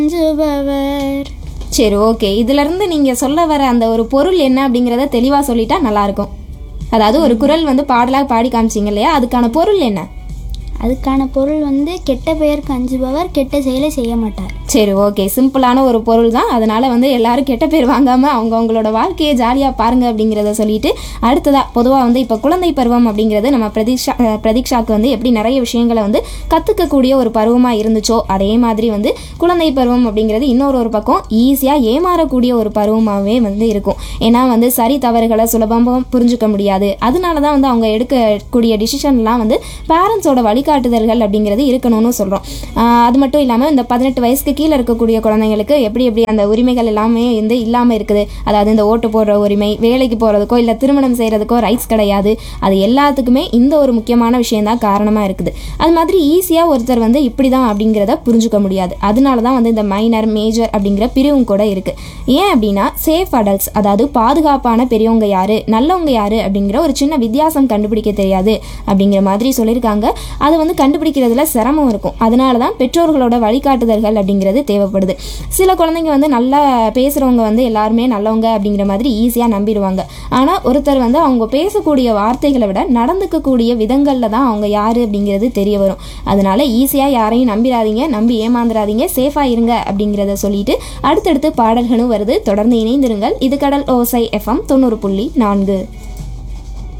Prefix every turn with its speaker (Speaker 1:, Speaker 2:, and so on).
Speaker 1: அஞ்சுபவர்
Speaker 2: சரி ஓகே இதிலிருந்து நீங்கள் சொல்ல வர அந்த ஒரு பொருள் என்ன அப்படிங்கிறத தெளிவாக சொல்லிட்டா நல்லாயிருக்கும் அதாவது ஒரு குரல் வந்து பாடலாக பாடி காமிச்சிங்க இல்லையா அதுக்கான பொருள் என்ன
Speaker 1: அதுக்கான பொருள் வந்து கெட்ட பெயருக்கு அஞ்சுபவர் கெட்ட செயலை செய்ய மாட்டார்
Speaker 2: சரி ஓகே சிம்பிளான ஒரு பொருள் தான் அதனால வந்து எல்லாரும் கெட்ட பேர் வாங்காமல் அவங்க அவங்களோட வாழ்க்கையை ஜாலியாக பாருங்க அப்படிங்கிறத சொல்லிட்டு அடுத்ததாக பொதுவாக வந்து இப்போ குழந்தை பருவம் அப்படிங்கிறது நம்ம பிரதீக்ஷா அஹ், பிரதீக்ஷாக்கு வந்து எப்படி நிறைய விஷயங்களை வந்து கற்றுக்கக்கூடிய ஒரு பருவமாக இருந்துச்சோ அதே மாதிரி வந்து குழந்தை பருவம் அப்படிங்கிறது இன்னொரு ஒரு பக்கம் ஈஸியாக ஏமாறக்கூடிய ஒரு பருவமாகவே வந்து இருக்கும் ஏன்னா வந்து சரி தவறுகளை சுலபமாக புரிஞ்சுக்க முடியாது அதனால தான் வந்து அவங்க எடுக்கக்கூடிய டிசிஷன்லாம் வந்து பேரண்ட்ஸோட வழிகாட்டுதல்கள் அப்படிங்கிறது இருக்கணும்னு சொல்கிறோம் அது மட்டும் இல்லாமல் இந்த பதினெட்டு வயசுக்கு கீழே இருக்கக்கூடிய குழந்தைங்களுக்கு எப்படி எப்படி அந்த உரிமைகள் எல்லாமே வந்து இல்லாமல் இருக்குது அதாவது இந்த ஓட்டு போடுற உரிமை வேலைக்கு போகிறதுக்கோ இல்லை திருமணம் செய்கிறதுக்கோ ரைட்ஸ் கிடையாது அது எல்லாத்துக்குமே இந்த ஒரு முக்கியமான விஷயம் தான் காரணமாக இருக்குது அது மாதிரி ஈஸியாக ஒருத்தர் வந்து இப்படி தான் அப்படிங்கிறத புரிஞ்சுக்க முடியாது அதனால தான் வந்து இந்த மைனர் மேஜர் அப்படிங்கிற பிரிவும் கூட இருக்குது ஏன் அப்படின்னா சேஃப் அடல்ட்ஸ் அதாவது பாதுகாப்பான பெரியவங்க யாரு நல்லவங்க யாரு அப்படிங்கிற ஒரு சின்ன வித்தியாசம் கண்டுபிடிக்க தெரியாது அப்படிங்கிற மாதிரி சொல்லியிருக்காங்க அதை வந்து கண்டுபிடிக்கிறதுல சிரமம் இருக்கும் அதனால தான் பெற்றோர்களோட வழிகாட்டுதல்கள் அப்படிங்கிறது தேவைப்படுது சில குழந்தைங்க வந்து நல்லா பேசுகிறவங்க வந்து எல்லாருமே நல்லவங்க அப்படிங்கிற மாதிரி ஈஸியாக நம்பிடுவாங்க ஆனால் ஒருத்தர் வந்து அவங்க பேசக்கூடிய வார்த்தைகளை விட நடந்துக்கக்கூடிய விதங்களில் தான் அவங்க யார் அப்படிங்கிறது தெரிய வரும் அதனால ஈஸியாக யாரையும் நம்பிடாதீங்க நம்பி ஏமாந்துடாதீங்க சேஃபாக இருங்க அப்படிங்கிறத சொல்லிட்டு அடுத்தடுத்து பாடல்களும் வருது தொடர்ந்து இணைந்திருங்கள் இது கடல் ஓசை எஃப்எம் தொண்ணூறு புள்ளி நான்கு